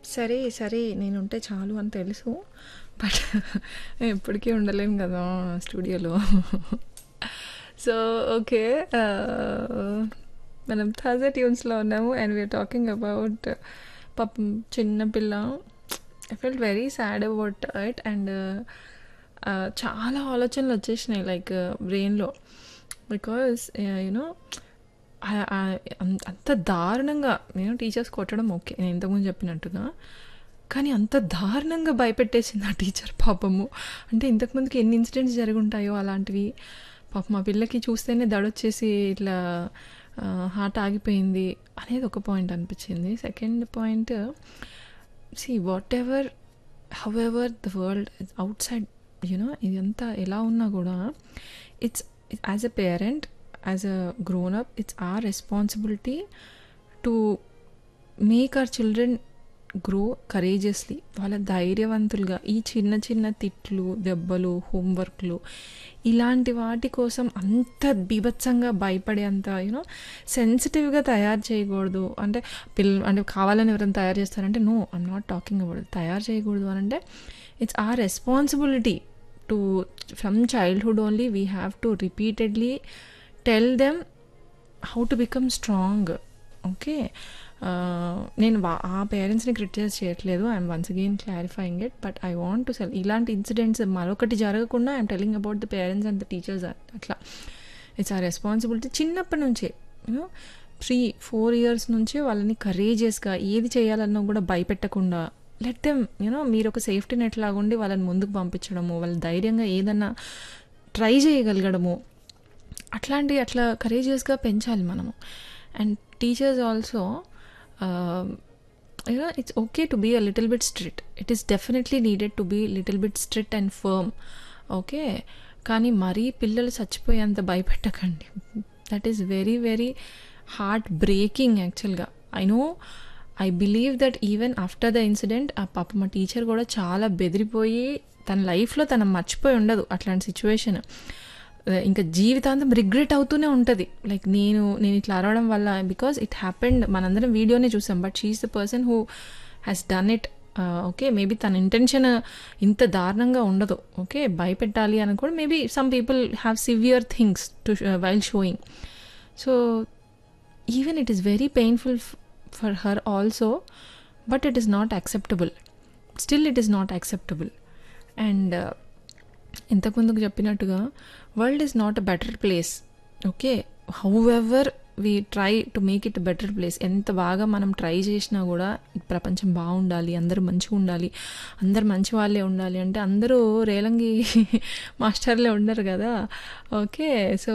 సరే, సరే నేనుంటే చాలు అని తెలుసు. బట్ ఎప్పటికీ ఉండలేను గదా! స్టూడియోలో. So, okay. ఆహ్, మనం థర్స్‌డే ట్యూన్స్‌లో ఉన్నాము. And we are talking about పాపం చిన్న పిల్ల. I felt very sad about it. And ah, చాలా ఆలోచనలు వచ్చేసినాయి లైక్ బ్రెయిన్‌లో. బికాజ్ ఆహ్, యూ నో ఆహ్, ఆహ్, అం అంత దారుణంగా నేను టీచర్స్ కొట్టడం ఓకే. నేను ఇంతకుముందు చెప్పినట్టుగా. కానీ అంత దారుణంగా భయపెట్టేసింది ఆ టీచర్ పాపము. అంటే ఇంతకుముందుకి ఎన్ని ఇన్సిడెంట్స్ జరిగుంటాయో అలాంటివి. పాపం ఆ పిల్లకి చూస్తేనే దడొచ్చేసి ఇట్లా ఆహ్, హార్ట్ ఆగిపోయింది అనేది ఒక పాయింట్ అనిపించింది. Second point see whatever however the world is outside you know ఇదంతా ఎలా ఉన్నా కూడా it's as a parent, as a grown up it's our responsibility to make our children grow courageously. వాళ్ళ ధైర్యవంతులుగా ఈ చిన్న చిన్న తిట్లు, దెబ్బలు, హోంవర్క్‌లు ఇలాంటి వాటి కోసం అంత బీభత్సంగా భయపడేంత యూ నో సెన్సిటివ్‌గా తయారు చేయకూడదు. అంటే పిల్ అంటే కావాలని ఎవరైనా తయారు చేస్తారంటే no I'm not talking about it. తయారు చేయకూడదు అనంటే it's our responsibility to from childhood only we have to repeatedly tell them how to become strong. Okay. Ah, నేను వా ఆ పేరెంట్స్‌ని క్రిటిసైజ్ చేయట్లేదు. I'm once again clarifying it. But I want to sell ఇలాంటి incidents మరొకటి జరగకుండా I'm telling about the parents and the teachers అట్లా. It's our responsibility చిన్నప్పటి నుంచే యూ నో 3, 4 ఇయర్స్ నుంచే వాళ్ళని కరేజియస్‌గా ఏది చేయాలన్నా కూడా భయపెట్టకుండా లెట్ దెమ్ యూ నో మీరు ఒక సేఫ్టీ నెట్ లాగుండి వాళ్ళని ముందుకు పంపించడము, వాళ్ళు ధైర్యంగా ఏదన్నా ట్రై చేయగలగడము. అట్లాంటివి అట్లా కరేజియస్‌గా పెంచాలి మనము. And teachers also ah, you know it's okay to be a little bit strict. It is definitely needed to be little bit strict and firm. Okay. కానీ మరీ పిల్లలు చచ్చిపోయేంత భయపెట్టకండి. That is very very heart breaking యాక్చువల్‌గా. I know I believe that even after the incident ah పాపం మా teacher కూడా చాలా బెదిరిపోయి తన లైఫ్‌లో తను మర్చిపోయి ఉండదు అట్లాంటి సిట్యుయేషన్. ఆహ్, ఇంకా జీవితాంతం రిగ్రెట్ అవుతూనే ఉంటది. లైక్ నేను నేను ఇట్లా అరవడం వల్ల బికాజ్ ఇట్ హ్యాపెండ్ మనందరం వీడియోనే చూసాం. But she is the person who has done it. Ah, okay. Maybe తన ఇంటెన్షన్ ఇంత దారుణంగా ఉండదు. ఓకే. భయపెట్టాలి అని కూడా maybe some people have severe things to while showing. So, even it is very painful ఫ్ for her also. But it is not acceptable. Still it is not acceptable. And ఇంతకు ముందుకు చెప్పినట్టుగా world is not a better place. Okay. However we try to make it a better place. ఎంత బాగా మనం try చేసినా కూడా ఈ ప్రపంచం బాగుండాలి, అందరూ మంచిగా ఉండాలి, అందరూ మంచి వాళ్ళే ఉండాలి అంటే అందరూ రేలంగి మాస్టర్లే ఉండరు కదా! ఓకే. సో,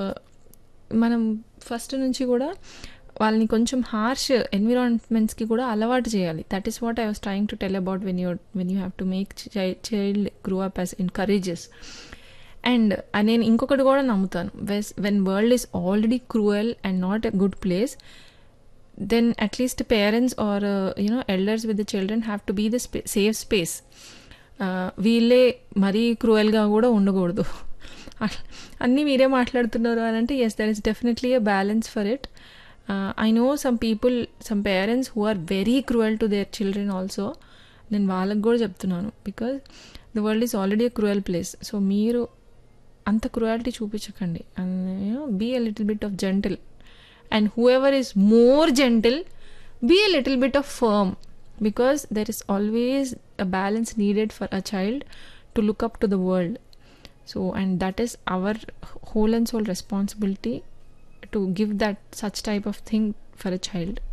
మనం ఫస్ట్ నుంచి కూడా వాళ్ళని కొంచెం హార్ష్ ఎన్విరాన్మెంట్స్‌కి కూడా అలవాటు చేయాలి. That is what I was trying to tell about when you when you have to make చై child grow up as in courageous. And నేను ఇంకొకటి కూడా నమ్ముతాను. వెస్ when world is already cruel and not a good place then at least parents are you know elders with the children have to be the స్పే safe space. Ah, వీళ్ళే మరీ క్రూయల్‌గా కూడా ఉండకూడదు. అన్నీ మీరే మాట్లాడుతున్నారు అని అంటే yes there is definitely a balance for it. Ah, I know some people some parents who are very cruel to their children also. నేను వాళ్ళకి కూడా చెప్తున్నాను. Because the world is already a cruel place. So, మీరు అంత cruelty చూపించకండి. And you know be a little bit of gentle. And whoever is more gentle be a little bit of firm. Because there is always a balance needed for a child to look up to the world. So, and that is our whole and soul responsibility to give that such type of thing for a child.